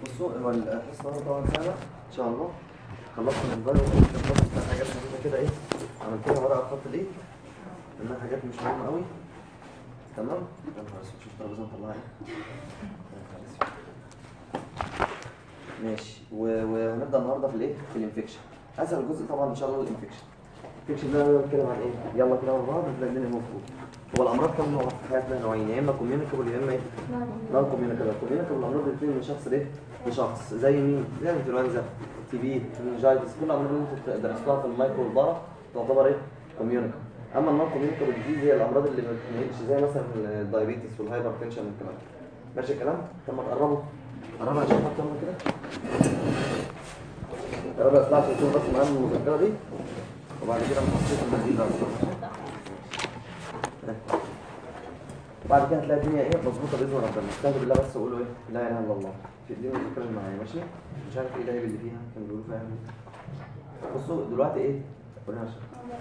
بصوا هو الحصه النهارده طبعا سهله ان شاء الله خلصنا الانفايرمنت خلصنا حاجات بسيطه كده ايه عملت لها ورقه خط الايد لانها حاجات مش مهمه قوي تمام يا نهار اسود شوف الترابيزه مطلعها ايه يا نهار اسود. ماشي و- وهنبدا النهارده في الايه في الانفكشن اسهل جزء طبعا ان شاء الله الانفكشن الانفكشن ده بنتكلم عن ايه يلا كده مع بعض هتلاقي الدنيا مفروض هو الامراض كام نوع في حياتنا نوعين يا اما كوميونيكابل يا اما ايه نون كوميونيكابل كوميونيكابل الامراض بتتنقل من شخص لايه لشخص زي مين زي الانفلونزا تي بي منجايتس كل الامراض اللي انتوا درستوها في المايكرو والبارا تعتبر ايه كوميونيكابل اما النون كوميونيكابل دي هي الامراض اللي ما بتتنقلش زي مثلا الدايابيتس والهايبر تنشن والكلام ده. ماشي الكلام طب ما تقربوا قربوا عشان خاطر يلا كده قربوا يا اسماء عشان تشوفوا بس معانا المذكره دي وبعد كده نحط المنديل بقى وبعد كده هتلاقي الدنيا ايه مظبوطه باذن ربنا استهدوا بالله بس وقولوا ايه لا اله الا الله في الدنيا المذكره اللي معايا ماشي مش عارف ايه العيب اللي فيها كانوا بيقولوا فيها ايه بصوا دلوقتي ايه قولنا عشان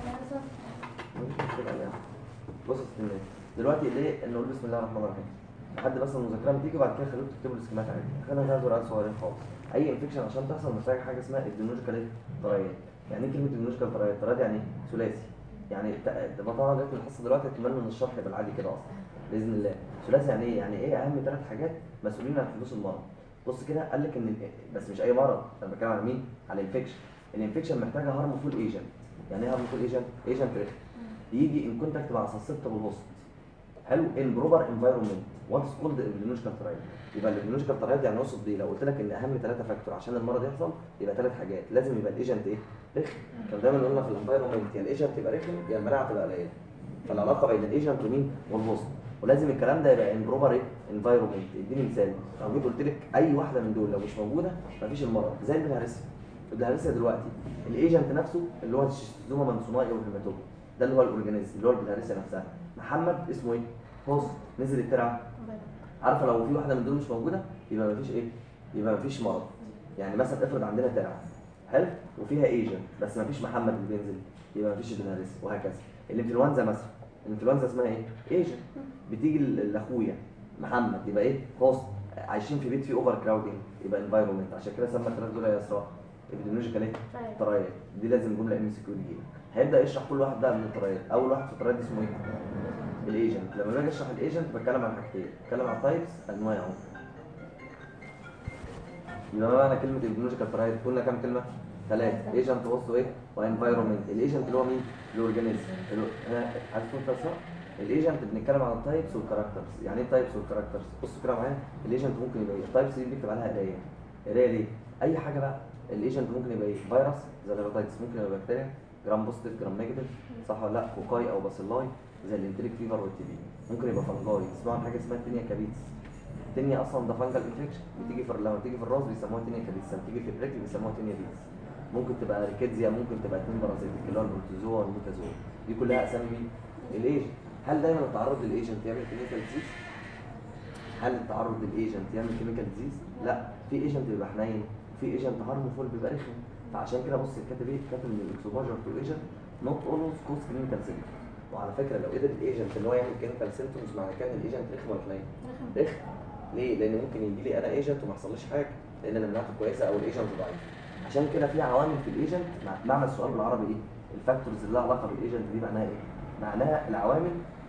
بص يا ستين دلوقتي ليه نقول بسم الله الرحمن الرحيم لحد بس المذاكره ما تيجي وبعد كده خليكم تكتبوا السكيمات عادي خلينا ثلاث ورقات صغيرين خالص اي انفكشن عشان تحصل محتاج حاجه اسمها ابديمولوجيكال ايه ترايات يعني ايه كلمه ابديمولوجيكال ترايات ترايات يعني إيه؟ ثلاثي يعني ت- تبقى طبعا لغايه الحصه دلوقتي هتكمل من الشرح يبقى العادي كده اصلا باذن الله ثلاثي يعني ايه يعني ايه اهم ثلاث حاجات مسؤولين عن حدوث المرض بص كده قال لك ان ال- بس مش اي مرض انا بتكلم على مين على الانفكشن الانفكشن محتاجه هارمفول ايجنت يعني ايه هارمفول ايجنت ايجنت يجي ان كونتاكت مع سسبتبل هوست حلو ان بروبر انفايرمنت واتس كولد ابلينوجيكال ترايد يبقى الابلينوجيكال ترايد يعني يقصد ايه لو قلت لك ان اهم ثلاثه فاكتور عشان المرض يحصل يبقى ثلاث حاجات لازم يبقى الايجنت ايه رخم كان دايما قلنا في الانفايرمنت يا الايجنت يبقى رخم يا المناعه تبقى قليله فالعلاقه بين الايجنت ومين والهوست ولازم الكلام ده يبقى ان بروبر ايه انفايرمنت اديني مثال لو جيت قلت لك اي واحده من دول لو مش موجوده مفيش المرض زي البلهارسيا البلهارسيا دلوقتي الايجنت نفسه اللي هو الشيستوزوما منسوناي او الهيماتوما ده اللي هو الاورجانيزم اللي هو البلهارسيا نفسها محمد اسمه ايه هوست نزل الترعه عارفه لو في واحده من دول مش موجوده يبقى مفيش ايه يبقى مفيش مرض يعني مثلا افرض عندنا ترعه حلو وفيها ايجنت بس مفيش محمد اللي بينزل يبقى مفيش البلهارسيا وهكذا الانفلونزا مثلا الانفلونزا اسمها ايه ايجنت بتيجي ل- لاخويا محمد يبقى ايه هوست عايشين في بيت فيه اوفر كراودنج يبقى انفايرمنت عشان كده سمى الثلاث دول يا اسراء ابيديمولوجيكال ايه ترايات دي لازم جمله ام سي كيو دي هيبدا يشرح كل واحد بقى من الترايات اول واحد في الترايات اسمه ايه الايجنت لما باجي اشرح الايجنت بتكلم عن حاجتين بتكلم عن تايبس انواعه يبقى معنى كلمه ابيديمولوجيكال ترايات قلنا كام كلمه ثلاثه ايجنت وسطه ايه وانفايرمنت الايجنت اللي هو مين الاورجانيزم اللي- ها، عارف انت صح الايجنت بنتكلم عن التايبس والكاركترز يعني ايه تايبس والكاركترز بصوا كده معايا الايجنت ممكن يبقى ايه التايبس دي بنكتب عليها قرايه قرايه ليه اي حاجه بقى الايجنت ممكن يبقى ايه فيروس زي الهيباتيتس ممكن يبقى بكتيريا جرام بوزيتيف جرام نيجاتيف صح ولا لا كوكاي او باسيلاي زي الانتريك فيفر والتي بي ممكن يبقى فنجاي تسمعوا عن حاجه اسمها تينيا كابيتس التينيا اصلا ده فانجل انفكشن بتيجي في لما تيجي في الراس بيسموها تينيا كابيتس لما تيجي في الرجل بيسموها تينيا بيتس ممكن تبقى ريكيتزيا ممكن تبقى اتنين بارازيتيك اللي هو البروتوزوا والميتازوا دي كلها اسامي مين؟ الايجنت هل دايما التعرض للايجنت يعمل كلينيكال ديزيز؟ هل التعرض للايجنت يعمل كيميكال ديزيز؟ لا في ايجنت بيبقى حنين وفي ايجنت هارمفول بيبقى رخم فعشان كده بص كاتب ايه؟ كاتب ان الاكسبوجر تو ايجنت نوت اولويز كوز كلينيكال سيمتوم وعلى فكره لو قدر الايجنت ان هو يعمل كلينيكال سيمتومز معنى كده ان الايجنت رخم ولا حنين؟ رخم ليه؟ لان ممكن يجي لي انا ايجنت وما يحصليش حاجه لان انا مناعتي كويسه او الايجنت ضعيف عشان كده في عوامل في الايجنت مع- معنى السؤال بالعربي ايه؟ الفاكتورز اللي لها علاقه بالايجنت دي معناها ايه؟ معناها العوامل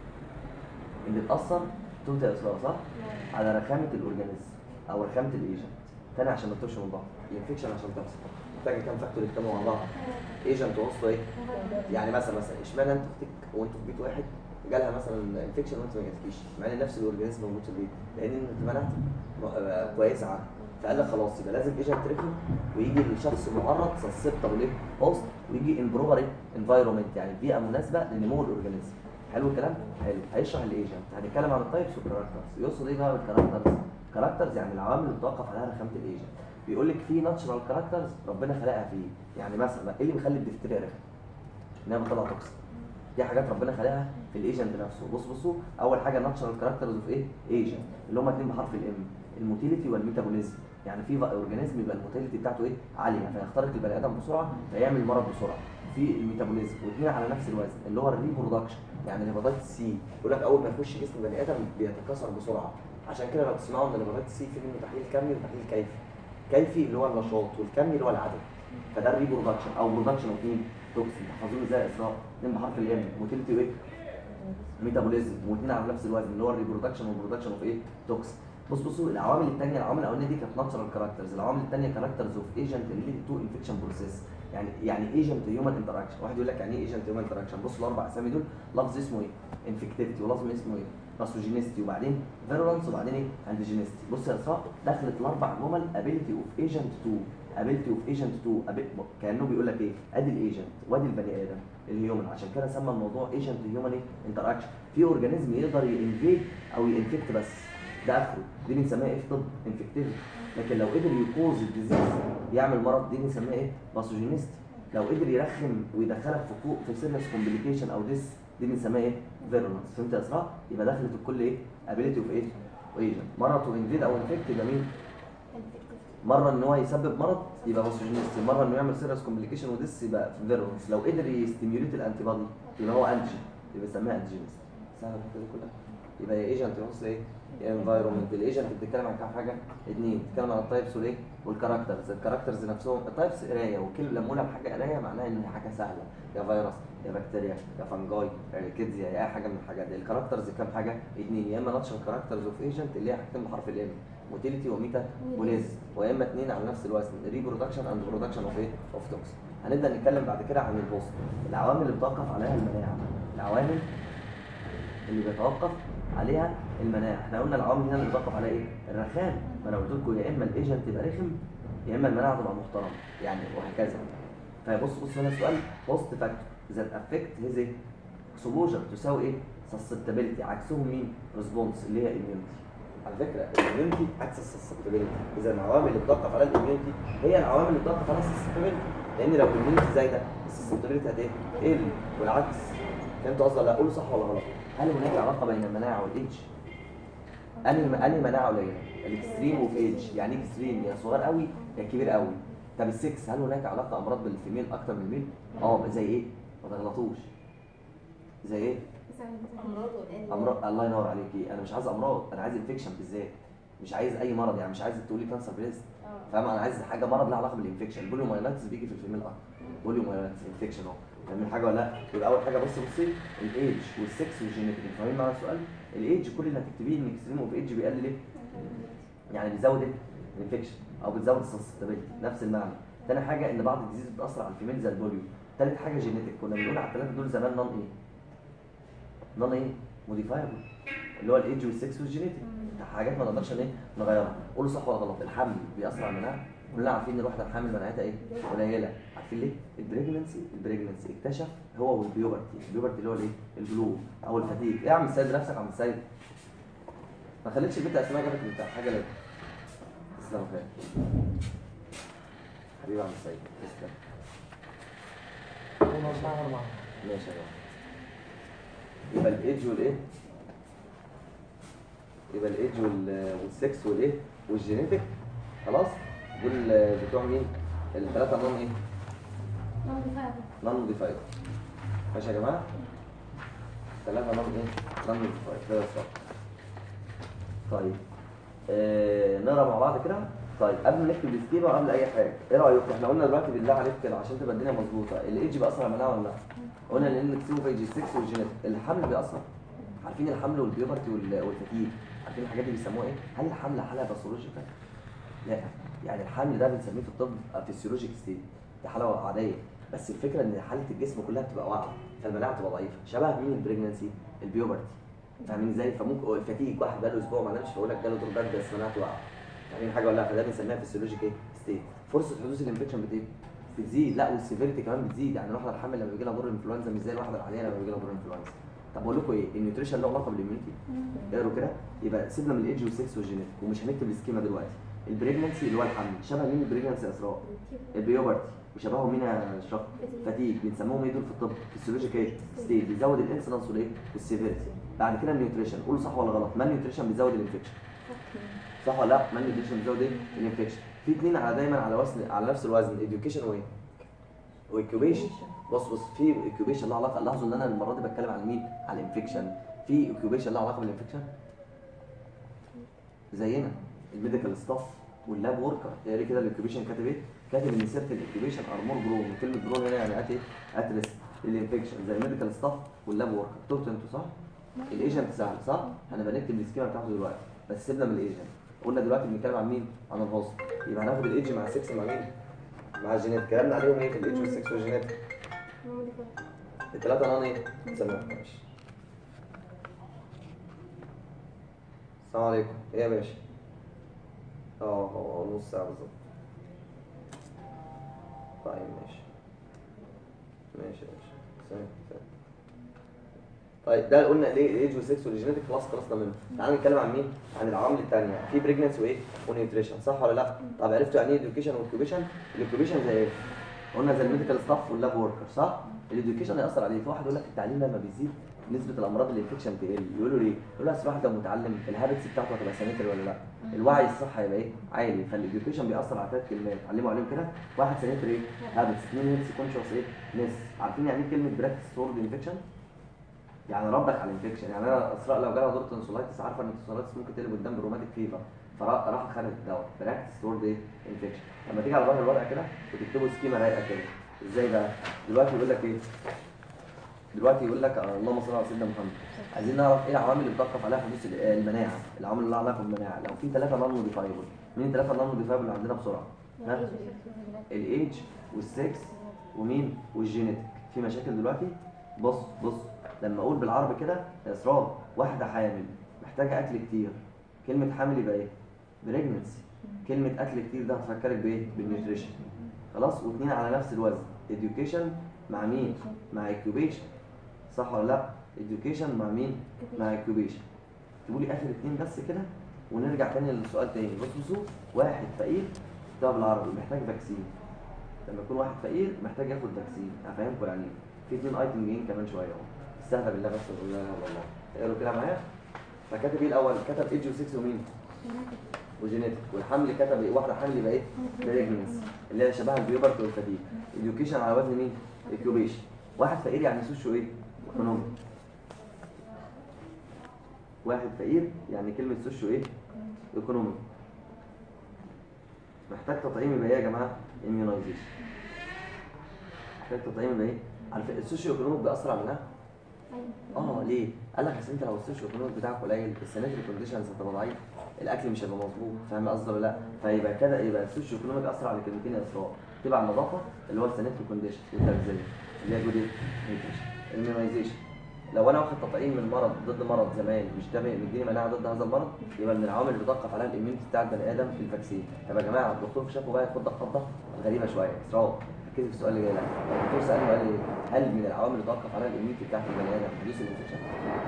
اللي تاثر توت يا اسراء صح؟ على رخامه الاورجانيزم او رخامه الايجنت تاني عشان ما تتوهش من بعض الانفكشن عشان تحصل محتاجه كام فاكتور يجتمعوا مع بعض ايجنت وسطه ايه؟ يعني مثلا مثلا اشمعنى انت اختك وانتوا في بيت واحد جالها مثلا انفكشن وانت ما جاتكيش مع ان نفس الاورجانيزم موجود في البيت لان انت مناعتك م- آه، كويسه عنها فقال لك خلاص يبقى لازم ايجنت ريكم ويجي للشخص معرض سسبتبل ايه هوست ويجي ان بروبر انفايرمنت يعني بيئه مناسبه لنمو الاورجانيزم حلو الكلام حلو هيشرح الايجنت هنتكلم عن التايبس والكاركترز يقصد ايه بقى بالكاركترز كاركترز يعني العوامل اللي بتوقف عليها رخامه الايجنت بيقول لك في ناتشرال كاركترز ربنا خلقها فيه يعني مثلا ايه اللي بيخلي الدفتريا رخم انها بتطلع توكسين دي حاجات ربنا خلقها في الايجنت نفسه بص بصوا اول حاجه ناتشرال كاركترز اوف ايه ايجنت اللي هم اتنين بحرف الام الموتيليتي والميتابوليزم يعني في اورجانيزم يبقى الموتيليتي بتاعته ايه عاليه فيخترق البني ادم بسرعه فيعمل مرض بسرعه في الميتابوليزم واثنين على نفس الوزن اللي هو الريبرودكشن يعني الهيباتيتس سي يقول لك اول ما يخش جسم بني ادم بيتكاثر بسرعه عشان كده لو تسمعوا ان الهيباتيتس سي في منه تحليل كمي وتحليل كيفي كيفي اللي هو النشاط والكمي اللي هو العدد فده الريبرودكشن او برودكشن اوف مين توكسين تحفظوه ازاي يا اسراء اتنين بحرف الام موتيلتي وايه ميتابوليزم واثنين على نفس الوزن اللي هو الريبرودكشن والبرودكشن اوف ايه توكس بص بصوا العوامل الثانيه العوامل الاولانيه دي كانت ناتشرال كاركترز العوامل الثانيه كاركترز اوف ايجنت ريليتد تو انفكشن بروسيس يعني يعني ايجنت هيومن انتراكشن واحد يقول لك يعني ايه ايجنت هيومن انتراكشن بصوا الاربع اسامي دول لفظ اسمه ايه انفكتيفيتي ولفظ اسمه ايه باثوجينيستي وبعدين فيرولانس وبعدين ايه انتيجينيستي بص يا اسراء دخلت الاربع جمل ابيلتي اوف ايجنت تو ابيلتي اوف ايجنت تو كانه بيقول لك ايه ادي الايجنت وادي البني ادم الهيومن عشان كده سمى الموضوع ايجنت هيومن ايه انتراكشن في اورجانيزم يقدر ينفيد او ينفكت بس ده اخره دي بنسميها ايه في طب انفكتيفيتي لكن لو قدر يكوز الديزيز يعمل مرض دي بنسميها ايه باثوجينيست لو قدر يرخم ويدخلك في فوق في سيريس كومبليكيشن او ديس دي بنسميها ايه فيرولانس فهمت يا اسراء يبقى دخلت الكل ايه ابيليتي اوف ايه وايجنت مره تو انفيد او انفكت يبقى مين مره ان هو يسبب مرض يبقى باثوجينيست مره انه يعمل سيريس كومبليكيشن وديس يبقى فيرولانس لو قدر يستيميوليت الانتي بادي يبقى هو انتيجين يبقى بنسميها انتيجينست سهله الحته دي كلها يبقى يا ايجنت يخص ايه انفايرمنت الايجنت بتتكلم عن كام حاجه اثنين بتتكلم عن التايبس والايه والكاركترز الكاركترز نفسهم التايبس قرايه وكلمه لما اقولها بحاجه قرايه معناها ان هي حاجه سهله يا فيروس يا بكتيريا يا فنجاي يا كيدزيا يا اي حاجه من الحاجات دي الكاركترز كام حاجه اثنين يا اما ناتشرال كاركترز اوف ايجنت اللي هي حاجتين بحرف الام موتيليتي وميتا بوليز ويا اما اثنين على نفس الوزن ريبرودكشن اند برودكشن اوف ايه اوف توكس هنبدا نتكلم بعد كده عن البوست العوامل اللي بتوقف عليها المناعه العوامل اللي بيتوقف عليها المناعه احنا قلنا العوامل هنا اللي بتوقف عليها ايه الرخام ما انا قلت لكم يا اما الايجنت تبقى رخم يا اما المناعه تبقى محترمه يعني وهكذا فبص بص هنا السؤال بوست فاكتور ذات افكت هيز ايه اكسبوجر تساوي ايه سسبتابيلتي عكسهم مين ريسبونس اللي هي اميونتي على فكره الاميونتي عكس السسبتابيلتي اذا العوامل اللي بتوقف عليها الاميونتي هي العوامل اللي بتوقف عليها السسبتابيلتي لان لو الاميونتي زايده السسبتابيلتي هت ايه تقل والعكس فهمتوا قصدي ولا لا؟ قولوا صح ولا غلط هل هناك علاقه بين المناعه والايدج انهي انهي مناعه قليله الاكستريم اوف ايدج يعني ايه اكستريم يا صغير قوي يا كبير قوي طب السكس هل هناك علاقه امراض بالفيميل اكتر من الميل اه زي ايه ما تغلطوش زي ايه امراض الله ينور عليكي انا مش عايز امراض انا عايز انفكشن بالذات مش عايز اي مرض يعني مش عايز تقولي كانسر بريست فاهم انا عايز حاجه مرض لها علاقه بالانفكشن البوليومايلايتس بيجي في الفيميل اكتر بوليومايلايتس انفكشن اهو فاهمين حاجه ولا لا يبقى اول حاجه بص بصي الايدج والسكس والجينيتك فاهمين معنى السؤال الايدج كل اللي هتكتبيه ان اكستريم اوف ايدج بيقلل ايه يعني بيزود ايه الانفكشن او بتزود السستابيلتي نفس المعنى تاني حاجه ان بعض الديزيز بتاثر على الفيميل زي البوليو تالت حاجه جينيتك كنا بنقول على الثلاثه دول زمان نون ايه نون ايه موديفايبل اللي هو الايدج والسكس والجينيتك حاجات ما نقدرش ايه نغيرها قولوا صح ولا غلط الحمل بيأثر على المناعه كلنا عارفين ان الواحده الحامل مناعتها ايه قليله عارفين ليه البريجننسي البريجننسي اكتشف هو والبيوبرتي البيوبرتي اللي هو الايه البلو او الفتيج ايه يا عم السيد نفسك يا عم السيد ما خليتش البنت اسمها جابت بتاع حاجه ليه تسلم خير حبيبي يا عم السيد تسلم ماشي يا جماعه يبقى الايدج والايه يبقى الايدج وال- والسكس والايه والجينيتك خلاص دول بتوع مين الثلاثه نون ايه نون موديفايد ماشي يا جماعه ثلاثه نون ايه نون موديفايد كده صح طيب آه نقرا مع بعض كده طيب قبل ما نكتب السكيما وقبل اي حاجه ايه رايكم احنا قلنا دلوقتي بالله عليك كده عشان تبقى الدنيا مظبوطه الايدج بيأثر على المناعه ولا لا قلنا لان الاكسيو في جي 6 والجينيتك الحمل بيأثر عارفين الحمل والبيوبرتي وال- والفتيج عارفين الحاجات دي بيسموها ايه هل الحمل حاله باثولوجيكال لا يعني الحمل ده بنسميه في الطب فيسيولوجيك ستيت دي حاله عاديه بس الفكره ان حاله الجسم كلها بتبقى واقعه فالمناعه بتبقى ضعيفه شبه مين البريجنسي البيوبرتي فاهمين ازاي فممكن الفتيج واحد بقاله اسبوع ما نامش فيقول لك جاله دور برد بس مناعته واقعه فاهمين حاجه ولا لا فده بنسميها فيسيولوجيك ايه ستيت فرصه حدوث الانفكشن بت ايه بتزيد لا والسيفيريتي كمان بتزيد يعني الواحده الحامل لما بيجي لها دور انفلونزا مش زي الواحده العاديه لما بيجي لها دور انفلونزا طب بقول لكم ايه النيوتريشن له علاقه بالاميونيتي اقروا كده يبقى سيبنا من الايدج والسكس والجينيتك ومش هنكتب السكيما دلوقتي البريجنسي اللي هو الحمل شبه مين البريجنسي يا اسراء البيوبرتي وشبههم مين يا شرف فتيج بنسموهم ايه دول في الطب فيسيولوجيك ايه ستيت بيزود الانسيدنس والايه والسيفيريتي بعد كده النيوتريشن قولوا صح ولا غلط ما النيوتريشن بيزود الانفكشن صح ولا لا ما النيوتريشن بيزود ايه الانفكشن في اثنين على دايما على وزن على نفس الوزن education وايه واوكيوبيشن بص بص في اوكيوبيشن له علاقه لاحظوا ان انا المره دي بتكلم عن مين على الانفكشن في اوكيوبيشن له علاقه بالانفكشن زينا الميديكال ستاف واللاب وركر اقري كده الاكيوبيشن كاتب ايه؟ كاتب ان سيره الاكيوبيشن ارمور جرون كلمه جرون هنا يعني ات ايه؟ ات ريسك الانفكشن زي الميديكال ستاف واللاب وركر كتبت انتوا صح؟ الايجنت سهل صح؟ هنبقى نكتب السكيما بتاعته دلوقتي بس سيبنا من الايجنت قلنا دلوقتي بنتكلم عن مين؟ عن الهوست يبقى هناخد الايدج مع 6 مع مين؟ مع الجينات كلامنا عليهم ايه في الايدج وال6 والجينات؟ الثلاثه نان ايه؟ سماء ماشي السلام عليكم ايه يا باشا؟ اه هو نص ساعة بالظبط طيب ماشي ماشي يا باشا سلام سلام طيب ده قلنا ليه الايدج والسكس والجينيتك خلاص خلصنا منه تعالوا نتكلم عن مين؟ عن العوامل الثانيه في بريجننس وايه؟ ونيوتريشن صح ولا لا؟ طب عرفتوا يعني ايه اديوكيشن واوكيوبيشن؟ الاوكيوبيشن زي ايه؟ قلنا زي الميديكال ستاف واللاب وركر صح؟ الاديوكيشن هيأثر عليه في واحد يقول لك التعليم لما بيزيد نسبة الأمراض الانفكشن تقل يقولوا ليه؟ يقولوا أصل الواحد لو متعلم الهابتس بتاعته هتبقى سانيتري ولا لا؟ الوعي الصح هيبقى ايه؟ عالي فالاديوكيشن بيأثر على ثلاث كلمات علموا عليهم كده واحد سانيتري ايه؟ هابتس اثنين هيلث كونشوس ايه؟ نس عارفين يعني ايه كلمة براكتس سورد انفكشن؟ يعني ربك على الانفكشن يعني انا اسراء لو جالها دور تنسولايتس عارفه ان التنسولايتس ممكن تقلب قدام بروماتيك فيفر فراح خدت الدواء براكتس تورد ايه انفكشن لما تيجي على ظهر الورقه كده وتكتبوا سكيما رايقه كده ازاي بقى دلوقتي يقول لك ايه دلوقتي يقول لك آه، اللهم صل على سيدنا محمد عايزين نعرف ايه العوامل اللي بتوقف عليها حدوث ال- المناعه العوامل اللي لها علاقه بالمناعه لو في ثلاثه نون موديفايبل مين الثلاثه نون موديفايبل اللي عندنا بسرعه ها الايدج والسكس ومين والجينيتك في مشاكل دلوقتي بص بص لما اقول بالعربي كده يا اسراء واحده حامل محتاجه اكل كتير كلمه حامل يبقى ايه بريجننسي كلمه اكل كتير ده هتفكرك بايه بالنيوتريشن خلاص واثنين على نفس الوزن education مع مين مع incubation صح ولا لا education مع مين مع incubation تقول لي اخر اتنين بس كده ونرجع تاني للسؤال تاني بص بصوا واحد فقير ده بالعربي محتاج فاكسين لما يكون واحد فقير محتاج ياخد فاكسين هفهمكم يعني إيه. في اتنين ايتم جايين كمان شويه اهو استهدى بالله بس وقول لا اله الا الله اقروا كده معايا فكاتب ايه الاول كتب ايدج و6 ومين وجينيتك والحمل كتب ايه واحده حمل يبقى ايه بريجننس اللي هي شبه البيوبرت والفديك education على وزن مين incubation واحد فقير يعني سوشيو ايه ايكونومي واحد فقير يعني كلمه سوشيو ايه ايكونومي محتاج تطعيم يبقى ايه يا جماعه immunization محتاج تطعيم يبقى ايه على فكره السوشيو ايكونوميك بيأثر على المناعه اه ليه؟ قال لك اصل انت لو السوشيو ايكونوميك بتاعك قليل السانيتري كونديشنز هتبقى ضعيف الاكل مش هيبقى مظبوط فاهم قصدي ولا لا؟ فيبقى كده يبقى السوشيو ايكونوميك اثر على كلمتين يا اسراء تبع النظافه اللي هو السانيتري كونديشن والتغذيه اللي هي جود ايه؟ الميمايزيشن لو انا واخد تطعيم من مرض ضد مرض زمان مش ده مديني مناعه ضد هذا المرض يبقى من العوامل اللي بتوقف عليها الاميونتي بتاع البني ادم الفاكسين طب يا جماعه الدكتور شافه بقى ياخد خضه غريبه شويه اسراء ركزي في السؤال اللي جاي لك الدكتور سالني وقال لي هل من العوامل اللي توقف عليها الاميونتي بتاعت البني ادم حدوث الانفكشن؟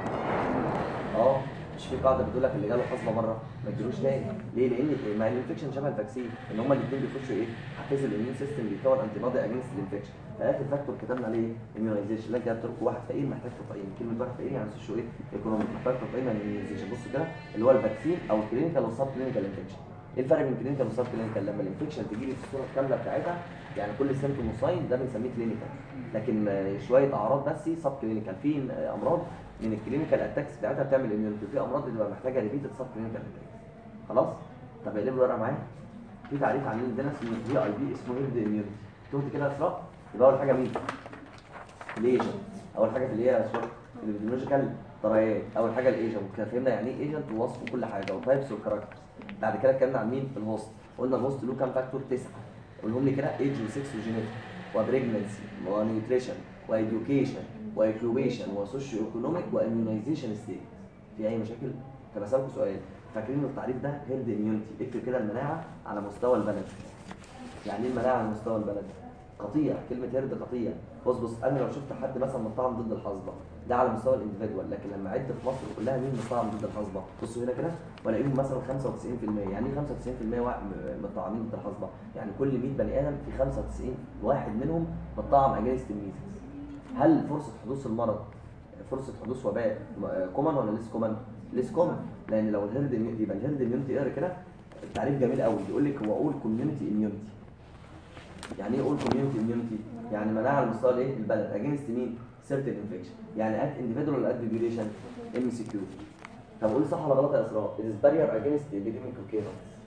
اه مش في قاعده بتقول لك اللي جاله حصبه مره ما تجيلوش تاني ليه؟ لان مع الانفكشن شبه الفاكسين ان هما الاثنين بيخشوا ايه؟ حافز الاميون سيستم بيكون انتي بادي اجينست الانفكشن فاخر فاكتور كتبنا عليه immunization لكن كتبت لكم واحد فقير محتاج تطعيم كلمه واحد فقير يعني سوشيو ايه؟ ايكونوميك محتاج تطعيم يعني immunization بصوا كده اللي هو الفاكسين او الكلينيكال والسب كلينيكال انفكشن ايه الفرق بين كلينيكال والسب كلينيكال لما الانفكشن تجي لي في الصوره الكامله بتاعتها يعني كل سيمتوم وساين ده بنسميه كلينيكال لكن آه، شويه اعراض بس سب كلينيكال في آه، امراض من الكلينيكال اتاكس بتاعتها بتعمل اميونيتي في امراض بتبقى محتاجه ريبيتد سب كلينيكال خلاص طب اقلب الورقه معايا في تعريف عن عندنا اسمه في اي بي اسمه هيرد اميونيتي تقول كده يا اسراء يبقى اول حاجه مين الايجنت اول حاجه في اللي هي يا اسراء الابيديولوجيكال طريات اول حاجه الايجنت وكده فهمنا يعني ايه ايجنت ووصفه كل حاجه وتايبس والكاركترز بعد كده اتكلمنا عن مين الهوست قلنا الهوست له كام فاكتور تسعه قولهم لي كده ايج و6 وجينيتك وبريجننسي ونيوتريشن واديوكيشن وايكيوبيشن وسوشيو ايكونوميك واميونيزيشن ستيت في اي مشاكل طب اسالكم سؤال فاكرين التعريف ده هيرد اميونتي اكتب كده المناعه على مستوى البلد يعني ايه المناعه على مستوى البلد قطيع كلمه هيرد قطيع بص بص انا لو شفت حد مثلا مطعم ضد الحصبه ده على مستوى الانديفيدوال لكن لما عد في مصر كلها مين مطعم ضد الحصبه بصوا هنا كده والاقيهم مثلا 95% يعني ايه 95% وا- م- مطعمين ضد الحصبه يعني كل 100 بني ادم في 95 واحد منهم مطعم اجينست الميزز هل فرصه حدوث المرض فرصه حدوث وباء كومن ولا ليس كومن ليس كومن لان لو الهيرد immunity- يبقى الهيرد اميونتي اقرا كده التعريف جميل قوي بيقول لك هو اقول كوميونتي اميونتي يعني ايه اقول كوميونتي اميونتي يعني مناعه على مستوى الايه البلد اجينست مين سيرتن انفكشن يعني ات انديفيدوال ولا ات بيبيوليشن ام سي كيو طب قول صح ولا غلط يا اسراء it is barrier against epidemic occurrence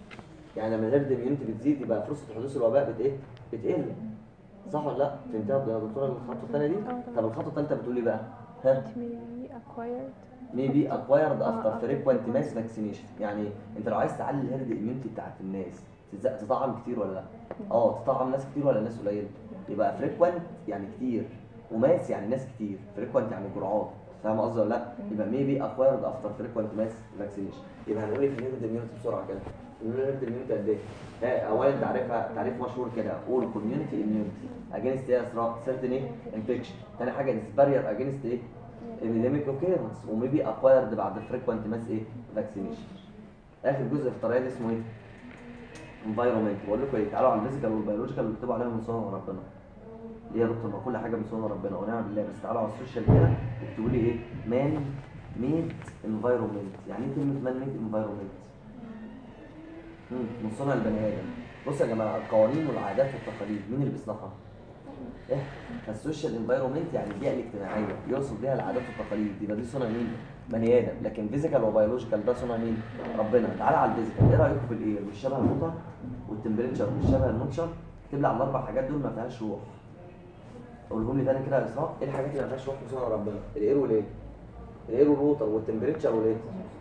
يعني لما الهيرد اميونيتي بتزيد يبقى فرصه حدوث الوباء بت ايه بتقل صح ولا لا فهمتها يا دكتوره الخطوه الثانيه دي آه، طب الخطوه الثالثه بتقول ايه بقى ها It may be acquired maybe acquired آه، after after frequent mass vaccination يعني انت لو عايز تعلي الهيرد اميونيتي بتاعت الناس تز- تطعم كتير ولا لا اه تطعم ناس كتير ولا ناس قليل يبقى frequent يعني كتير وماس يعني ناس كتير frequent يعني جرعات فاهم قصدي ولا لا يبقى maybe acquired after frequent mass vaccination يبقى هنقول ايه في الهيرد اميونيتي بسرعه كده نقول الهيرد اميونيتي قد ايه ها، اولا تعريفها تعريف مشهور كده all community immunity against ايه يا اسراء certain ايه infection تاني حاجه is barrier against ايه epidemic occurrence وميبي acquired بعد frequent mass ايه vaccination اخر جزء في الطريقه دي اسمه ايه environment بقول لكم ايه تعالوا على الفيزيكال والبيولوجيكال اللي بيكتبوا عليهم من صنع ربنا ليه يا دكتور ما كل حاجه من صنع ربنا ونعم بالله بس تعالوا على السوشيال كده اكتبوا لي ايه مان ميد انفايرمنت يعني ايه كلمه مان ميد انفايرمنت من صنع البني ادم بصوا يا جماعه القوانين والعادات والتقاليد مين اللي بيصنعها؟ ايه فالسوشيال انفايرمنت يعني البيئه الاجتماعيه يقصد بيها العادات والتقاليد يبقى دي صنع مين؟ بني ادم لكن فيزيكال وبيولوجيكال ده صنع مين؟ ربنا تعالى على الفيزيكال ايه رايكم في الاير والشبه المطر والتمبريتشر والشبه المنشر اكتب لي على الاربع حاجات دول ما فيهاش روح قولهم لي تاني كده يا اسراء ايه الحاجات اللي ما فيهاش روح في صنع ربنا؟ الاير والايه؟ الاير والووتر والتمبريتشر والايه؟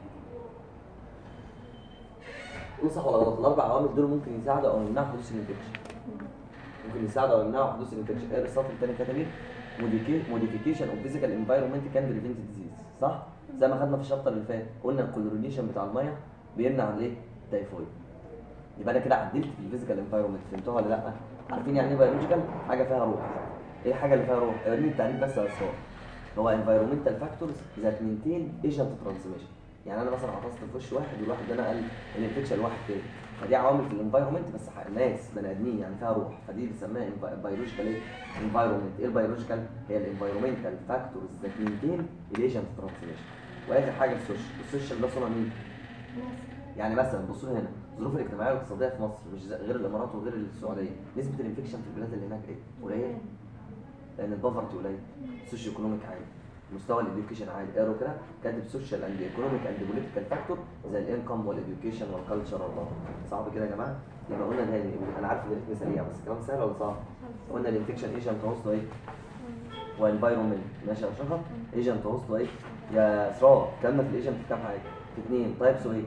قول صح ولا غلط الاربع عوامل دول ممكن يساعدوا او يمنعوا حدوث الانفكشن ممكن يساعدوا او يمنعوا حدوث الانفكشن ايه السطر الثاني كتب ايه موديفيكيشن اوف فيزيكال انفايرمنت كان بريفنت ديزيز صح زي ما خدنا في الشابتر اللي فات قلنا الكلورينيشن بتاع الميه بيمنع الايه التيفويد يبقى انا كده عدلت في الفيزيكال انفايرمنت فهمتوها ولا لا عارفين يعني ايه بيولوجيكال حاجه فيها روح ايه الحاجه اللي فيها روح ارمي التعريف بس يا اسرار هو انفايرمنتال فاكتورز ذات مينتين ايجنت ترانسميشن يعني انا مثلا عطست في وش واحد والواحد ده نقل الانفكشن لواحد تاني فدي عوامل في الانفايرمنت بس ح- ناس بني ادمين يعني فيها روح فدي بنسميها بيولوجيكال ايه انفايرمنت ايه البيولوجيكال هي الانفايرمنتال فاكتورز ذات مينتين الايجنت ترانسميشن واخر حاجه السوشيال السوشيال ده صنع مين يعني مثلا بصوا هنا الظروف الاجتماعيه والاقتصاديه في مصر مش زي- غير الامارات وغير السعوديه نسبه الانفكشن في البلاد اللي هناك ايه قليله لان البافرتي قليل السوشيو ايكونوميك عالي مستوى الاديوكيشن عالي اقروا كده كاتب سوشيال اند ايكونوميك اند بوليتيكال فاكتور زي الانكم والاديوكيشن والكالتشر والبافر صعب كده يا جماعه يبقى قلنا ده انا عارف ان الريتم سريع بس الكلام سهل ولا صعب قلنا الانفكشن ايجنت هوست ايه وانفايرمنت ماشي يا شرف ايجنت هوست ايه يا اسراء كلامنا في الايجنت في كام حاجه في اثنين تايبس وايه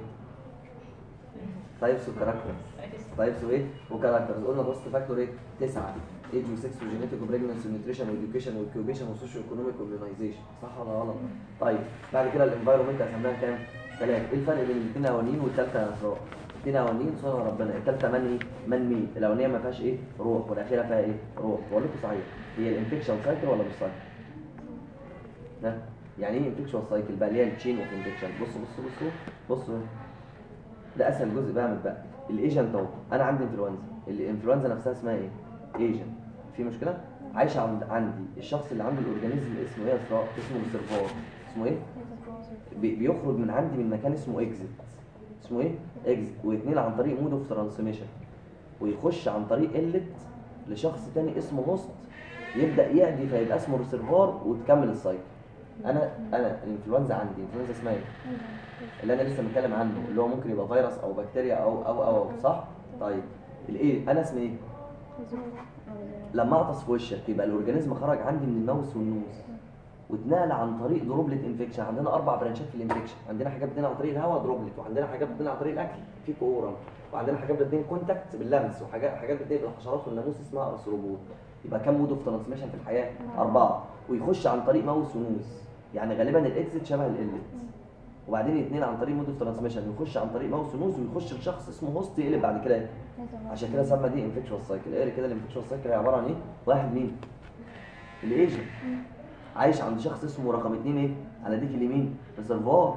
تايبس وكاركترز تايبس وايه وكاركترز قلنا الهوست فاكتور ايه تسعه ايج وسكس وجينيتيك وبريجنسي ونيوتريشن واديوكيشن واكيوبيشن وسوشيو ايكونوميك واميونايزيشن صح ولا غلط؟ طيب بعد كده الانفايرمنت هسميها كام؟ ثلاثه ايه الفرق بين الاثنين الاولانيين والثالثه يا اسراء؟ الاثنين الاولانيين صنع ربنا الثالثه من ايه؟ من مين؟ الاولانيه ما فيهاش ايه؟ روح والاخيره فيها ايه؟ روح بقول لكم صحيح هي الانفكشن سايكل ولا مش سايكل؟ ها؟ يعني ايه انفكشن سايكل بقى اللي هي التشين اوف انفكشن بصوا بصوا بصوا بصوا هنا. ده اسهل جزء بقى متبقى الايجنت اهو انا عندي انفلونزا الانفلونزا نفسها اسمها ايه؟ ايجنت في مشكله؟ عايشه عند عندي الشخص اللي عنده الاورجانيزم اسمه ايه يا اسراء؟ اسمه ريسيرفوار اسمه ايه؟ بي- بيخرج من عندي من مكان اسمه اكزيت اسمه ايه؟ اكزيت واثنين عن طريق مود اوف ترانسميشن ويخش عن طريق قله لشخص تاني اسمه هوست يبدا يعدي فيبقى اسمه ريسيرفوار وتكمل السايكل انا انا الانفلونزا عندي الانفلونزا اسمها ايه؟ اللي انا لسه متكلم عنه اللي هو ممكن يبقى فيروس او بكتيريا او او او, أو صح؟ طيب الايه انا اسمي ايه؟ لما اعطس في وشك يبقى الاورجانيزم خرج عندي من الماوس والنوز واتنقل عن طريق دروبلت انفكشن عندنا اربع برانشات في الانفكشن عندنا حاجات بتدينا عن طريق الهواء دروبلت وعندنا حاجات بتدينا عن طريق الاكل في كورال وعندنا حاجات بتدينا كونتاكت باللمس وحاجات حاجات بتدينا بالحشرات والناموس اسمها ارثروبود يبقى كام مود اوف ترانسميشن في الحياه اربعه ويخش عن طريق ماوس ونوز يعني غالبا الاكزيت شبه الالت وبعدين اثنين عن طريق مود اوف ترانسميشن يخش عن طريق ماوس ونوز ويخش لشخص اسمه هوست يقلب بعد كده ايه عشان كده سمى دي انفكشوال سايكل اقرا كده الانفكشوال سايكل هي عباره عن ايه؟ واحد مين؟ الايجنت عايش عند شخص اسمه رقم اتنين ايه؟ على ديك اليمين ريسرفوار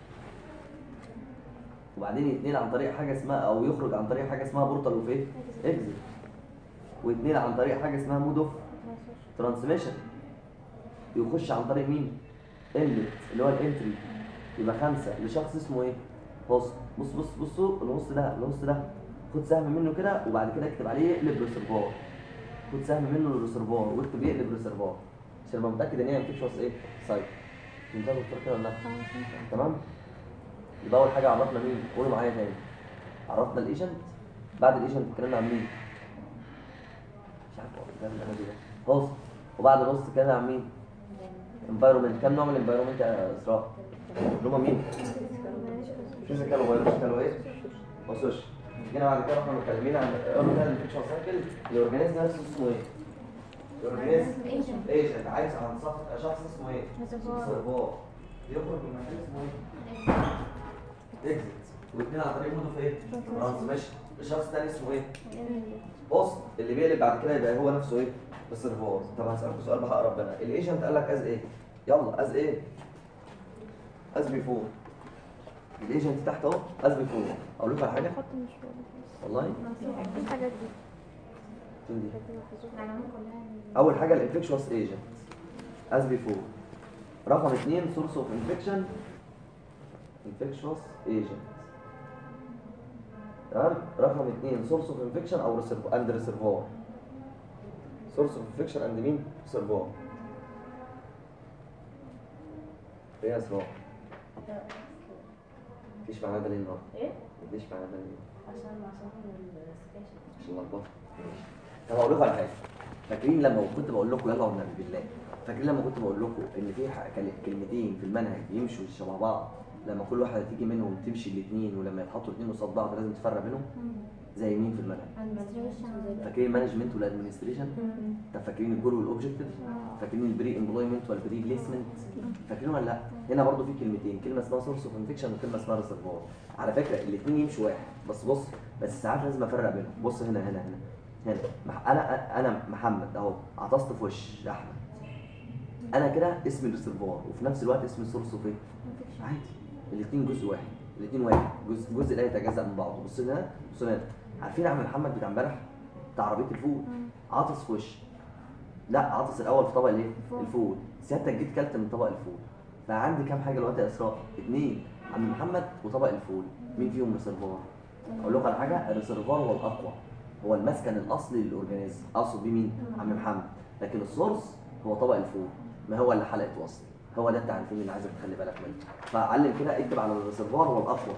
وبعدين يتنقل عن طريق حاجه اسمها او يخرج عن طريق حاجه اسمها بورتال اوف ايه؟ اكزيت واثنين عن طريق حاجه اسمها مود اوف ترانسميشن يخش عن طريق مين؟ انلت اللي هو الانتري يبقى خمسه لشخص اسمه ايه؟ هوست بص بص بصوا الهوست ده الهوست ده خد سهم منه كده وبعد كده اكتب عليه يقلب ريسرفوار خد سهم منه للريسرفوار واكتب يقلب ريسرفوار عشان ابقى متاكد ان هي انفكشوس ايه؟ سايت فهمتها يا دكتور كده ولا لا؟ تمام؟ يبقى اول حاجه عرفنا مين؟ قولوا معايا تاني عرفنا الايجنت بعد الايجنت اتكلمنا عن مين مش عارف هو الكلام اللي انا بيه ده هوست وبعد الهوست اتكلمنا عن مين انفايرمنت كام نوع من الانفايرمنت يا اسراء اللي هم مين فيزيكال وبيولوجيكال وايه وسوشيال جينا بعد كده احنا متكلمين عن قلنا الانفكشن سايكل الاورجانيزم نفسه اسمه ايه الاورجانيزم ايجنت عايز عن شخص شخص اسمه ايه سيرفور يخرج من مكان اسمه ايه اكزيت واثنين عن طريق موده في ايه ترانسميشن الشخص الثاني اسمه ايه بص اللي بيقلب بعد كده يبقى هو نفسه ايه السيرفور طب هسألكوا سؤال بقى ربنا الايجنت قال لك از ايه يلا از ايه از بيفور الايجنت تحت اهو از بيفور اقول لكم على حاجه خط مش واضح والله في الحاجات دي فين دي العناوين كلها اول حاجه الانفكشوس ايجنت از بيفور رقم اثنين سورس اوف انفكشن انفكشوس ايجنت تمام رقم اثنين سورس اوف انفكشن او ريسيرف اند ريسيرفوار سورس اوف انفكشن اند مين ريسيرفوار ايه يا اسراء مفيش معناه ده ليه النهارده ايه؟ مفيش معناه ده ليه عشان عشان السكاشن عشان لخبطه طب هقول لكم على حاجه فاكرين لما كنت بقول لكم يلا والنبي بالله فاكرين لما كنت بقول لكم ان في ح- كل- كلمتين في المنهج يمشوا شبه بعض لما كل واحده تيجي منهم تمشي الاثنين ولما يتحطوا الاثنين قصاد بعض لازم تفرق بينهم زي مين في المنهج فاكرين المانجمنت والادمنستريشن طب فاكرين الجول والاوبجكتيف فاكرين البري امبلويمنت والبري بليسمنت فاكرين ولا لا هنا برضو في كلمتين كلمه اسمها سورس اوف انفكشن وكلمه اسمها ريسيرفوار على فكره الاثنين يمشوا واحد بس بص بس ساعات لازم افرق بينهم بص هنا هنا هنا هنا مح- انا انا محمد اهو عطست في وش احمد انا كده اسمي الريسيرفوار وفي نفس الوقت اسمي السورس اوف ايه عادي الاثنين جزء واحد الاثنين واحد جزء جزء لا يتجزا من بعضه بص هنا بص هنا عارفين عم محمد بتاع امبارح بتاع عربيه الفول عاطس في وش لا عاطس الاول في طبق الايه الفول. الفول سيادتك جيت كلت من طبق الفول فعندي كام حاجه دلوقتي يا اسراء اثنين عم محمد وطبق الفول مين فيهم ريسيرفوار اقول لكم على حاجه الريسيرفوار هو الاقوى هو المسكن الاصلي للاورجانيزم اقصد بيه مين عم محمد لكن السورس هو طبق الفول ما هو اللي حلقه وصل هو ده التعريفين اللي عايزك تخلي بالك منه فعلم كده اكتب على الريسيرفوار هو الاقوى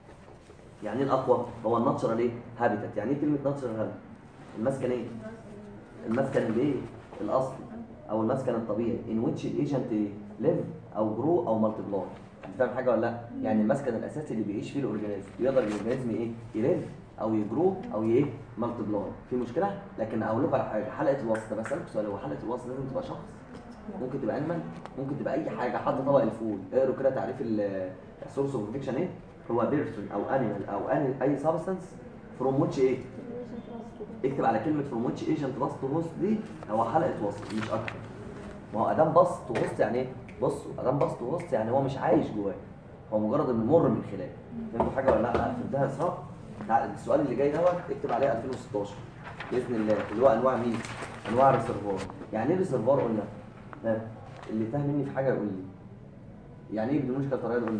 يعني ايه الاقوى هو الناتشرال ايه هابيتات يعني ايه كلمه ناتشرال هابيتات المسكن ايه المسكن الايه الاصلي او المسكن الطبيعي ان ويتش الايجنت ليف او جرو او مالتيبلاي انت فاهم حاجه ولا لا يعني المسكن الاساسي اللي بيعيش فيه الاورجانيزم يقدر الاورجانيزم ايه يليف او يجرو او ايه مالتيبلاي في مشكله لكن اقول لكم على حاجه حلقه الوصل طب اسالك سؤال هو حلقه الوصل لازم تبقى شخص ممكن تبقى انيمال ممكن تبقى اي حاجه حتى طبق الفول اقروا كده تعريف السورس اوف انفكشن ايه هو بيرسون او انيمال او any- اي سبستانس فروم ويتش ايه اكتب على كلمه فروم ويتش ايجنت باست تو هوست دي هو حلقه وصل مش اكتر ما هو ادام باست تو هوست يعني ايه بصوا ادام باست تو هوست يعني هو مش عايش جواه هو مجرد انه مر من خلاله فهمتوا حاجه ولا لا فهمتها يا اسراء تعال السؤال اللي جاي دوت اكتب عليه 2016 باذن الله اللي هو انواع مين انواع الريسيرفوار يعني ايه ريسيرفوار قلنا ها اللي فاهم مني في حاجه يقول لي يعني ايه بدون طريقه قلنا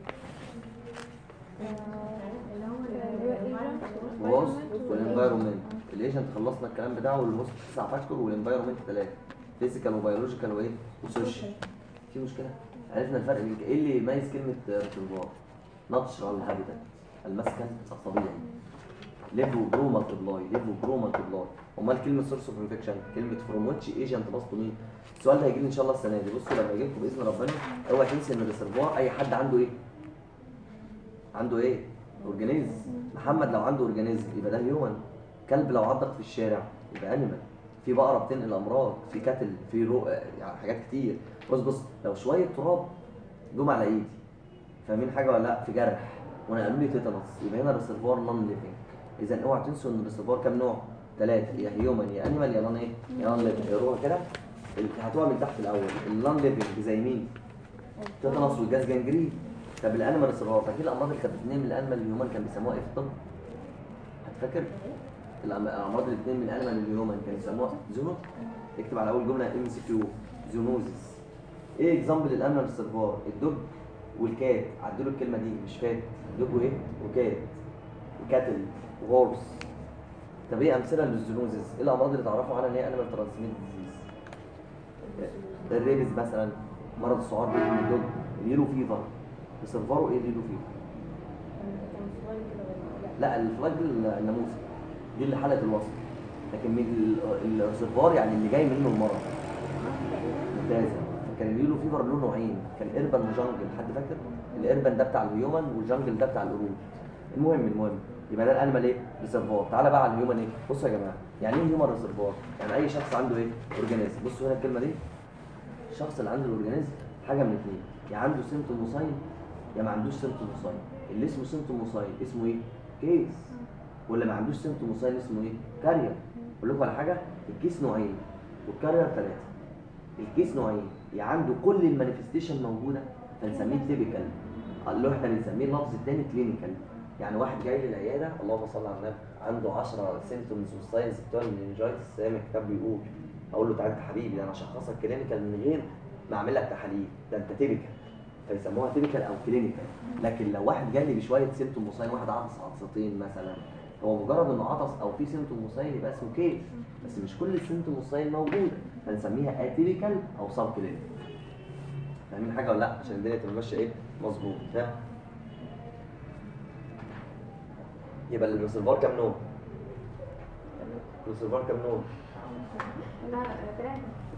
اللي هو الوسط والانفايرمنت الايجنت خلصنا الكلام بتاعه والوسط تسع فاكتور والانفايرمنت ثلاثه فيزيكال وبيولوجيكال وايه وسوشيال في مشكله عرفنا الفرق بين ايه اللي يميز كلمه ريسيرفوار ناتشرال هابيتات المسكن الطبيعي ليف وجرو مالتيبلاي ليف وجرو مالتيبلاي امال كلمه سورس اوف انفكشن كلمه فروم ويتش ايجنت باص مين السؤال ده هيجي لي ان شاء الله السنه دي بصوا لما يجي لكم باذن ربنا اوعى تنسي ان الريسيرفوار اي حد عنده ايه عنده ايه اورجانيزم محمد لو عنده اورجانيزم يبقى ده هيومن كلب لو عضك في الشارع يبقى انيمال في بقره بتنقل امراض في كتل في رو... يعني حاجات كتير بص بص لو شويه تراب جم على ايدي فاهمين حاجه ولا لا في جرح ونقلوا لي تيتانوس يبقى هنا الريسيرفوار نون ليفنج اذا اوعى تنسوا ان الريسيرفوار كام نوع ثلاثه يا هيومن يا انيمال يا نون ايه يا نون ليفنج اقروها كده ال- هاتوها من تحت الاول النون ليفنج زي مين تيتانوس والجاز جانجرين طب الانيمال ريسيرفوار فاكرين الامراض اللي كانت بتتنقل من الانيمال للهيومن كان بيسموها ايه في الطب هتفكر الأم- الامراض اللي بتتنقل من الانيمال للهيومن كانوا بيسموها زونو اكتب على اول جمله ام سي كيو زونوزيس ايه اكزامبل الانيمال ريسيرفوار الدب والكات عدلوا الكلمه دي مش فات دب وايه وكات وكاتل وهورس طب ايه امثله للزونوزيس ايه الامراض اللي تعرفوا عنها ان هي انيمال ترانسميت ديزيز الريبس مثلا مرض السعار بيجي من الدب اليلو فيفر ريسيرفواره ايه اليلو فيفر لا الفلاج الناموسي دي اللي حاله الوصل لكن من ال- الريسيرفوار يعني اللي جاي منه المرض ممتازه كان بيقولوا فيبر له نوعين كان اربن وجانجل حد فاكر الاربن ده بتاع الهيومن والجانجل ده بتاع القرود المهم المهم يبقى ده الانيمال ايه ريسيرفوار تعالى بقى على الهيومن ايه بصوا يا جماعه يعني ايه هيومن ريسيرفوار يعني اي شخص عنده ايه اورجانيزم بصوا هنا الكلمه دي الشخص اللي عنده الاورجانيزم حاجه من اثنين يا عنده سيمتوموساين يا ما عندوش سيمتوموساين اللي اسمه سيمتوموساين اسمه ايه كيس واللي ما عندوش سيمتوموساين اسمه ايه كارير اقول لكم على حاجه الكيس نوعين والكارير ثلاثه الكيس نوعين يا عنده كل المانيفستيشن موجوده فنسميه تيبيكال اللي هو احنا بنسميه اللفظ الثاني كلينيكال يعني واحد جاي للعياده اللهم صل على النبي عنده 10 سيمتومز والساينز بتوع المننجايتس زي ما الكتاب بيقول اقول له تعالى انت حبيبي ده انا اشخصك كلينيكال من غير ما اعمل لك تحاليل ده انت تيبيكال فيسموها تيبيكال او كلينيكال لكن لو واحد جالي بشويه سيمتوم موساين واحد عطس عطستين مثلا هو مجرد انه عطس او في سيمتوم موساين يبقى اسمه كيس بس مش كل السيمتوم موساين موجوده فنسميها اتيبيكال او سب كلينيكال فاهمين حاجه ولا لا عشان الدنيا تبقى ماشيه ايه مظبوط فاهم يبقى الريسيرفوار كام نوع الريسيرفوار كام نوع لا ثلاثة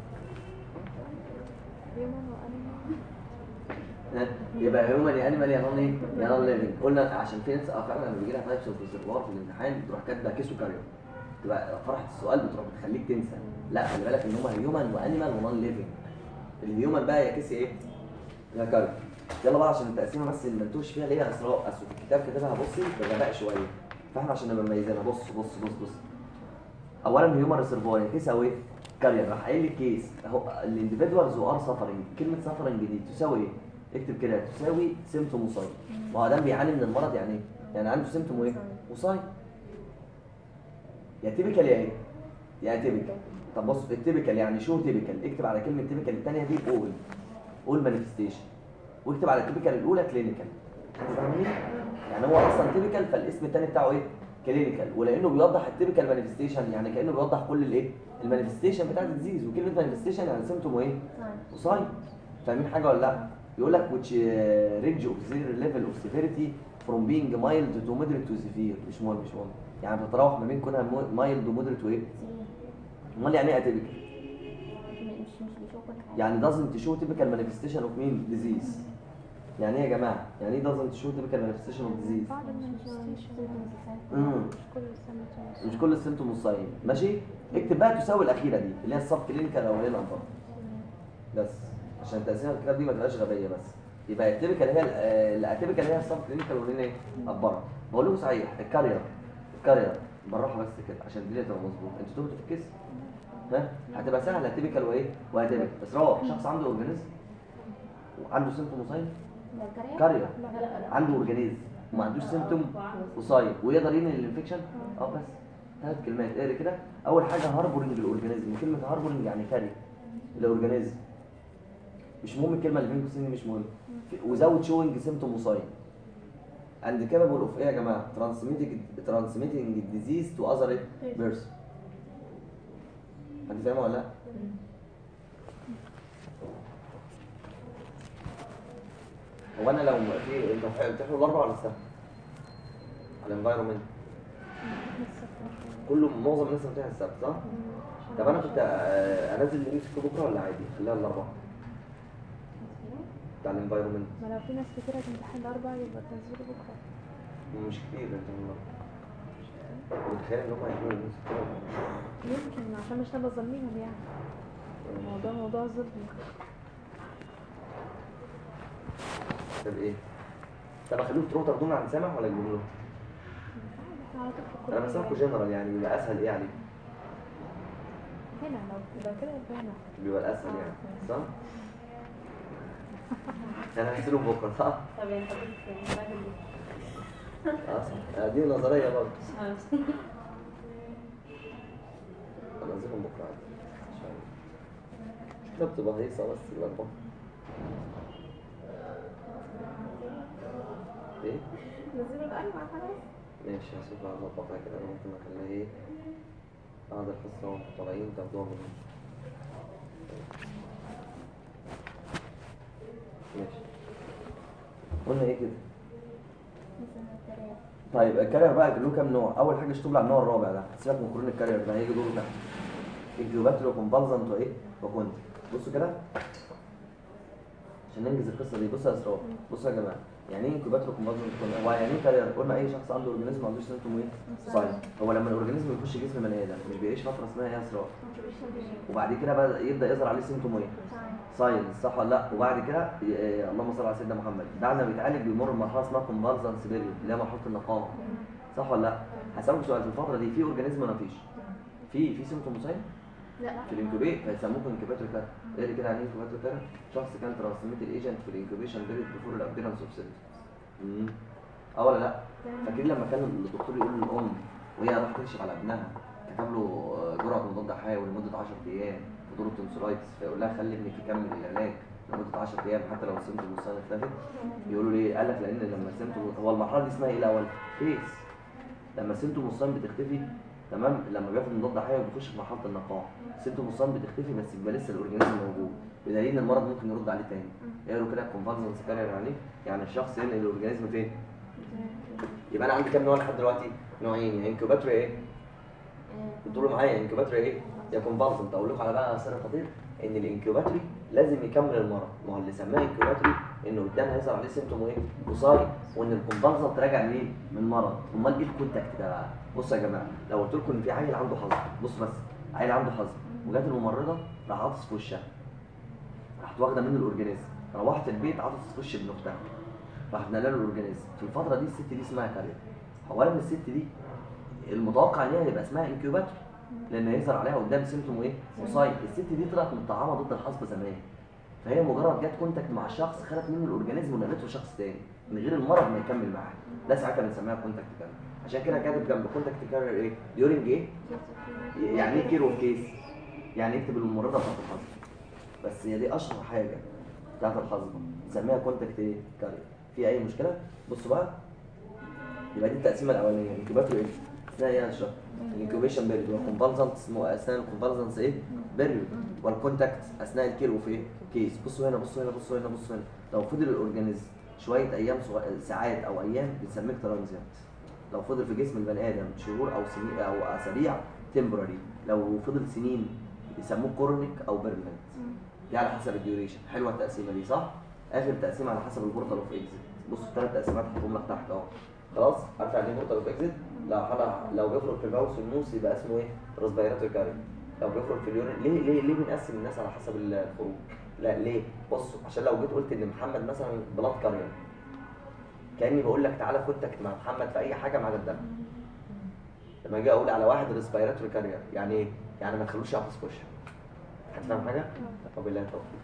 هيومن وانيمال ها؟ يبقى هيومن يا انيمال يا نون ايه يا نون ليفنج قلنا عشان في ناس اه فعلا لما بيجي لها تايبس اوف ريسيرفوار في الامتحان بتروح كاتبه كيسو كاريو تبقى فرحه السؤال بتروح بتخليك تنسى لا خلي بالك ان هم هيومن وانيمال ونون ليفنج الهيومن بقى يا كيسي ايه يا كاريو يلا بقى عشان التقسيمه بس اللي ما نتوهش فيها ليه اسراء اصل في الكتاب كاتبها بصي بغباء شويه فاحنا عشان نبقى مميزينها بص بص بص بص اولا هيومن ريسيرفوار يا كيس او ايه كارير راح قايل لي كيس اهو الانديفيدوالز ار سفرنج كلمه سفرنج دي تساوي ايه اكتب كده تساوي سيمتوم وصاي ما هو ده بيعاني من المرض يعني ايه يعني عنده سيمتوم وايه وصاي يا تيبيكال يا ايه يا تيبيكال طب بص التيبيكال يعني شو تيبيكال اكتب على كلمه تيبيكال الثانيه دي اول اول مانيفستيشن واكتب على التيبيكال الاولى كلينيكال فاهمين يعني هو اصلا تيبيكال فالاسم الثاني بتاعه ايه كلينيكال ولانه بيوضح التيبيكال مانيفستيشن يعني كانه بيوضح كل الايه المانيفستيشن بتاعت الديزيز وكلمه مانيفستيشن يعني سيمتوم وايه وصايم فاهمين حاجه ولا لا يقول لك which uh, range of zero level of severity from being mild to moderate to severe مش مهم مش مهم يعني بتتراوح ما بين كونها mild و moderate وايه امال يعني ايه اتيبيكال مش مش بيشوفوا الحاجة يعني doesn't show typical manifestation of مين disease يعني ايه يا جماعه يعني ايه doesn't show typical manifestation of disease بعض المانيفستيشن امم مش كل السيمتومز مش كل السيمتوم والصايم ماشي اكتب بقى تساوي الاخيره دي اللي هي السب كلينيكال او اللي هي الانفر بس عشان تقسيم الكتاب دي ما تبقاش غبيه بس يبقى التيبيكال هي الاتيبيكال هي السب كلينيكال واللي هي اكبر بقول لكم صحيح الكارير الكارير بالراحه بس كده عشان الدنيا تبقى مظبوطه انتوا تهتوا في الكيس ها هتبقى سهله تيبيكال وايه واتيبيكال بس روح شخص عنده اورجانيزم وعنده سيمتوم وصايم ده الكارير؟ كارير لا لا لا عنده اورجانيزم وما عندوش سيمتوم وصايم ويقدر ينقل الانفكشن اه بس ثلاث كلمات اقرا كده اول حاجه هاربورنج الاورجانيزم كلمه هاربورنج يعني كاري الاورجانيزم مش مهم الكلمه اللي بين قوسين دي مش مهم وزود شوينج سيمتوم وصايم اند كابابل اوف ايه يا جماعه ترانسميتنج ترانسميتنج الديزيز تو اذر بيرسون حد فاهم ولا لا؟ هو انا لو في انت بتحلوا الاربع ولا السبت؟ على الانفايرمنت كله معظم الناس بتمتحن السبت صح؟ طب انا كنت آه، انزل الام سي بكره ولا عادي؟ خليها الاربعه بتاع الانفايرمنت ما لو في ناس كتيرة تمتحن الأربع يبقى تنزلوا بكرة مش كتير انت متخيل ان هم هيجيبوا الام سي يمكن عشان مش نبقى ظالمينهم يعني الموضوع موضوع ظلم طب ايه؟ طب اخليهم تروحوا تاخدونا عن سامح ولا يجيبوا له؟ على طول في انا الكلية بسامحكم جنرال يعني يبقى اسهل ايه عليكم؟ هنا لو لو كده يبقى هنا بيبقى الاسهل يعني صح؟ انا هنزله بكره صح؟ طب يعني حضرتك بعد ال- اه صح آه، دي نظريه برضه هنزلهم بكره عادي ان شاء الله ده بتبقى هيصه بس الاربعه ايه؟ نزلوا الأربع خلاص ماشي هشوف هظبطها كده انا ممكن اخليها ايه بعد الحصه وانتوا طالعين تاخدوها مني ماشي قلنا ايه كده؟ مثلا الثلاث طيب الكارير بقى له كام نوع؟ أول حاجة اشتغل على النوع الرابع ده، سيبك من قرون الكارير ده هيجي دوره تحت. الجيوباتري وكونفالزنت وإيه؟ وكونت. بصوا كده عشان ننجز القصة دي، بصوا يا أسرار، بصوا يا جماعة، يعني إيه انكوباتور وكونفالزنت وكونت؟ هو يعني إيه كارير؟ قلنا أي شخص عنده أورجانيزم ما عندوش سيمتوم إيه؟ صايم. هو لما الأورجانيزم يخش جسم بني آدم مش بيعيش فترة اسمها إيه يا أسرار؟ وبعد كده بقى يبدأ يظهر عليه سيمتوم إيه؟ ساينس صح ولا لا وبعد كده ي- آه، اللهم صل على سيدنا محمد بعد ما بيتعالج بيمر بمرحله اسمها كونفالسنس بيريود اللي هي مرحله النقاهه صح ولا لا هسألك سؤال في الفتره دي في اورجانيزم ولا مفيش في في سيمتوم ساين لا في الانكوبيت فيسموه انكوباتور كار ايه كده يعني ايه انكوباتور كار شخص كان ترانسميتد ايجنت في الانكوبيشن بيريود بيفور الابيرنس اوف سيمتومز اه ولا لا فاكرين لما كان الدكتور يقول للام وهي راح تكشف على ابنها كتب له آه، جرعه مضاد حيوي لمده 10 ايام في دور التونسولايتس فيقول لها خلي ابنك يكمل العلاج لمده 10 ايام حتى لو السيمتوم والسنه اختفت يقولوا ليه؟ قال لك لان لما السيمتوم هو المرحله دي اسمها ايه الاول؟ كيس لما السيمتوم والسن بتختفي تمام لما بياخد مضاد حيوي بيخش في مرحله النقاهه السيمتوم والسن بتختفي بس يبقى لسه الاورجانيزم موجود بدليل ان المرض ممكن يرد عليه تاني يقولوا كده كونفالسنس كارير عليه يعني الشخص ينقل الاورجانيزم فين؟ يبقى انا عندي كام نوع لحد دلوقتي؟ نوعين يا انكوباتوري ايه؟ بتقولوا معايا انكوباتوري ايه؟ يا كونفالسنت اقول لكم على بقى سر خطير ان الانكوباتوري لازم يكمل المرض ما هو اللي سماه انكوباتوري انه قدام هيظهر عليه سيمتوم ايه؟ وصاي وان الكونفالسنت راجع منين؟ من مرض امال ايه الكونتاكت ده بقى؟ بصوا يا جماعه لو قلت لكم ان في عيل عنده حظ بص بس عيل عنده حظ وجات الممرضه راح عاطس في وشها راحت واخده منه الاورجانيزم روحت البيت عاطس في وش ابن اختها راحت نقلها له الاورجانيزم في الفتره دي الست دي اسمها كارير اولا الست دي المتوقع ان هي هيبقى اسمها انكيوباتور لان هيظهر عليها قدام سيمتوم ايه؟ وصايد الست دي طلعت مطعمه ضد الحصبه زمان فهي مجرد جت كونتاكت مع الشخص خدت منه الاورجانيزم ونقلته لشخص تاني من غير المرض ما يكمل معاه ده ساعتها بنسميها كونتاكت كارير عشان كده كاتب جنب كونتاكت كارير ايه؟ ديورنج ايه؟ يعني ايه كير اوف كيس؟ يعني اكتب الممرضه بتاعت الحصبه بس هي دي اشهر حاجه بتاعت الحصبه نسميها كونتاكت ايه؟ كارير في اي مشكله؟ بصوا بقى يبقى دي التقسيمه الاولانيه انكيوباتور ايه؟ اثناء ايه يا اشرف؟ الانكيوبيشن بيريود والكونفالسنت اسمه اثناء الكونفالسنس ايه؟ بيريود والكونتاكت اثناء الكير اوف ايه؟ كيس بصوا هنا بصوا هنا بصوا هنا بصوا هنا لو فضل الاورجانيزم شويه ايام صغ- ساعات او ايام بنسميه ترانزيانت لو فضل في جسم البني ادم شهور او سنين او اسابيع تمبراري لو فضل سنين يسموه كورونيك او بيرمننت دي على حسب الديوريشن حلوه التقسيمه دي صح؟ اخر تقسيمه على حسب البورتال اوف اكزيت بصوا الثلاث تقسيمات هحطهم لك تحت اهو خلاص عارف يعني ايه بورتال اوف اكزيت؟ لو حدا لو بيخرج في الباوس والنوس يبقى اسمه ايه؟ راسبيراتوري كاري لو بيخرج في اليورين ليه ليه ليه بنقسم الناس على حسب الخروج؟ لا ليه؟ بصوا عشان لو جيت قلت ان محمد مثلا بلاد كارير كاني بقول لك تعالى كونتاكت مع محمد في اي حاجه ما عدا الدم لما اجي اقول على واحد ريسبيراتوري كارير يعني ايه؟ يعني ما تخلوش يعطس في وشك هتفهم حاجه؟ طب بالله التوفيق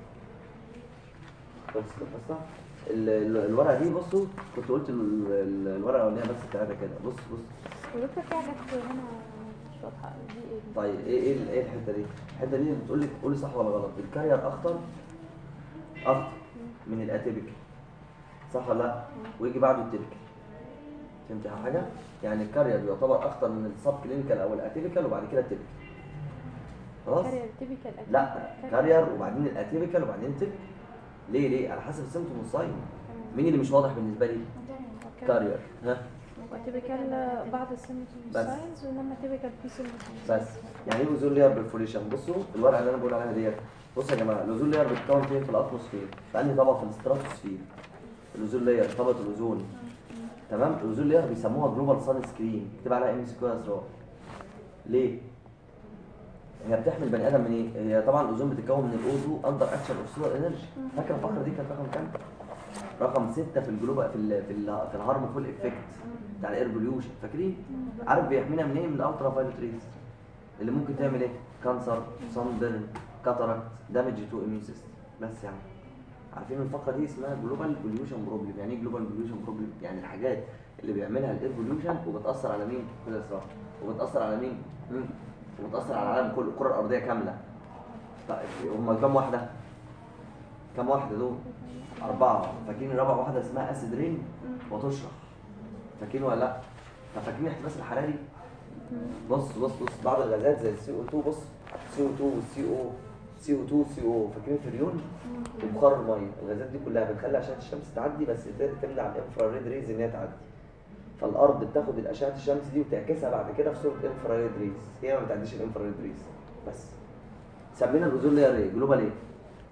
بص القصه ال- ال- الورقه دي بصوا كنت قلت ال- ال- الورقه الاولانيه بس بتاعتها كده بص بص ودكتور في حاجات هنا مش واضحة دي ايه دي؟ طيب ايه ايه ال- ايه الحته دي؟ الحته دي بتقول لك قولي صح ولا غلط الكارير اخطر اخطر من الاتيبيكال صح ولا لا؟ ويجي بعده التيبيكال فهمت حاجه؟ يعني الكارير يعتبر اخطر من السب كلينيكال او الاتيبيكال وبعد كده التيبيكال خلاص؟ كارير تيبيكال أكيد. لا كارير وبعدين الاتيبيكال وبعدين تيبيكال ليه ليه؟ على حسب السيمتوم والساين مين اللي مش واضح بالنسبه لي؟ كارير ها؟ وتيبيكال بعض السيمتوم بس. ساينز وانما تيبيكال في سيمتوم بس يعني ايه اوزون لير بالفوريشن بصوا الورقه اللي انا بقول عليها ديت بصوا يا جماعه الاوزون لير بتتكون فين في الاتموسفير في انهي طبقه في الاستراتوسفير الاوزون لير طبقه الاوزون تمام الاوزون لير بيسموها جلوبال سان سكرين اكتب عليها ام سي كيو اسرار ليه هي بتحمي البني ادم من ايه هي طبعا الاوزون بتتكون من الاوزو اندر اكشن اوف سولار انرجي فاكر الفقره دي كانت رقم كام رقم 6 في الجلوبال في ال في ال في الهارمفول افكت بتاع الاير بوليوشن فاكرين عارف بيحمينا من ايه من الالترا فايلوت ريز اللي ممكن تعمل ايه كانسر صن كاتاراكت دامج تو اميون سيستم بس يعني عارفين الفقره دي اسمها جلوبال بوليوشن بروبلم يعني ايه جلوبال بوليوشن بروبلم يعني الحاجات اللي بيعملها الاير بوليوشن وبتاثر على مين كده اسراء وبتاثر على مين مم. وبتاثر على العالم كله الكره الارضيه كامله طيب هم كام واحده كام واحده دول اربعه فاكرين رابع واحده اسمها اسيد رين وتشرح فاكرين ولا لا طب فاكرين الاحتباس الحراري بص بص بص بعض الغازات زي السي او 2 بص سي او 2 والسي او سي او 2 سي او فاكرين الفريون وبخار الميه الغازات دي كلها بتخلي عشان الشمس تعدي بس ت- تمنع الانفراريد ريز ان هي تعدي فالارض بتاخد الاشعه الشمس دي وتعكسها بعد كده في صوره انفراريد ريز هي ما بتعديش الانفراريد ريز بس سمينا الاوزون لاير ايه جلوبال ايه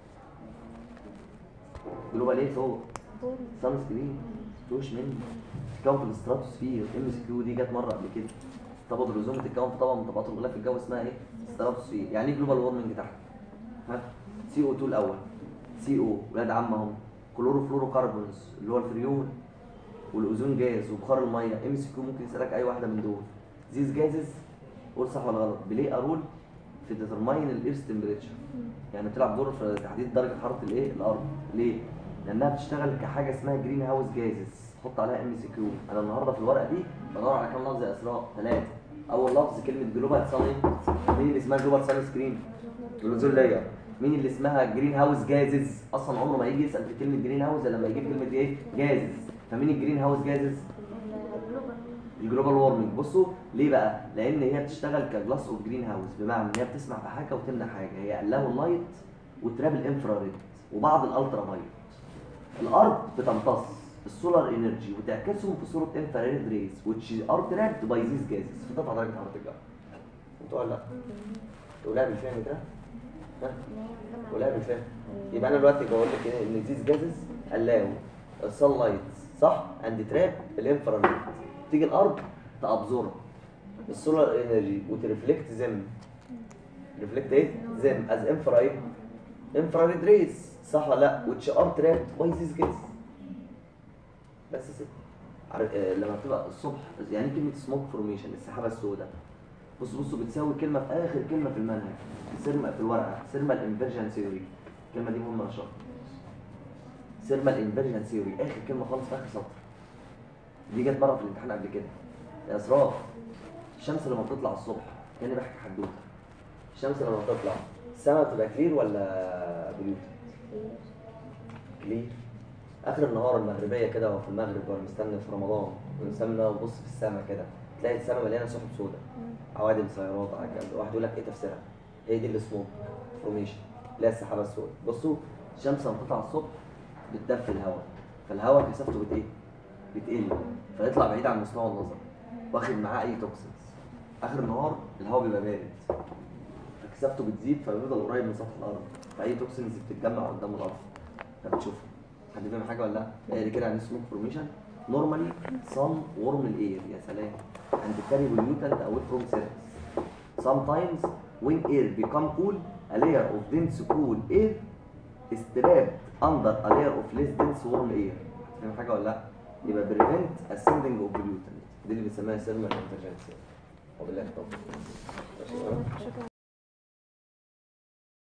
جلوبال ايه فوق سان سكرين توش مني تتكون في الاستراتوسفير ام اس كيو دي جت مره قبل كده طبقه الاوزون بتتكون في طبقه من طبقات الغلاف الجوي اسمها ايه؟ استراتوسفير يعني ايه جلوبال وورمنج تحت؟ ها؟ سي او 2 الاول سي او ولاد عم اهم كلورو فلورو كربونز اللي هو الفريون والاوزون جاز وبخار الميه ام اس كيو ممكن يسالك اي واحده من دول these gases قول صح ولا غلط بلاي ارول في ديترماين الايرث تمبريتشر يعني بتلعب دور في تحديد درجه حراره الايه الارض ليه لانها بتشتغل كحاجه اسمها جرين هاوس جازز حط عليها ام سي كيو انا النهارده في الورقه دي بدور على كام لفظ يا اسراء ثلاثه اول لفظ كلمه جلوبال سان مين اللي اسمها جلوبال سان سكرين الاوزون لاير مين اللي اسمها جرين هاوس جازز اصلا عمره ما يجي يسال في كلمه جرين هاوس الا لما يجيب كلمه ايه جازز فمين الجرين هاوس جازز الجلوبال الجلوبال وورمنج بصوا ليه بقى لان هي بتشتغل كجلاس اوف جرين هاوس بمعنى ان هي بتسمع في حاجه وتمنع حاجه هي اللاو اللايت وتراب الانفراريد وبعض الالترا فايولت الارض بتمتص السولار انرجي وتعكسهم في صوره انفراريد ريز which are trapped by these gases في ترفع درجه حراره الجو انتوا ولا لا؟ تقولها بالفهم كده؟ ها؟ تقولها بالفهم يبقى انا دلوقتي بقول لك إيه؟ ان these gases allow الsunlight صح اند تراب الانفراريد تيجي الارض تابزورب السولار انرجي وترفلكت زم ريفلكت ايه زم از انفرايد انفراريد ريز صح ولا لا which are trapped by these gases بس يا ستي عارف- آه، لما بتبقى الصبح يعني إيه كلمه سموك فورميشن السحابه السوداء بص بصوا بتساوي كلمه في اخر كلمه في المنهج سيرما في الورقه سيرمال انفرجن ثيوري الكلمه دي مهمه نشاط سيرمال انفرجن ثيوري اخر كلمه خالص في اخر سطر دي جت مره في الامتحان قبل كده يا اسراء الشمس لما بتطلع الصبح كاني بحكي حدوته الشمس لما بتطلع السماء بتبقى كلير ولا بليوت كلير اخر النهار المغربيه كده وفي المغرب وانا مستني في رمضان ونستنى وبص في السماء كده تلاقي السماء مليانه سحب سوداء عوادم سيارات على الجنب واحد يقول لك ايه تفسيرها هي دي السموك فورميشن اللي هي السحابه السوداء بصوا الشمس لما بتطلع الصبح بتدفي الهواء فالهواء كثافته بت ايه؟ بتقل فيطلع بعيد عن مستوى النظر واخد معاه اي توكسينز اخر النهار الهواء بيبقى بارد فكثافته بتزيد فبيفضل قريب من سطح الارض فاي توكسينز بتتجمع قدام الارض فبتشوفها حد فاهم حاجه ولا لا؟ هي دي كده يعني سموك فورميشن نورمالي صن ورم الاير يا سلام and carry pollutant away from surface sometimes when air become cool a layer of dense cool air is trapped under a layer of less dense warm air فاهم حاجه ولا لا؟ يبقى prevent ascending of pollutant دي اللي بنسميها thermal interference وبالله التوفيق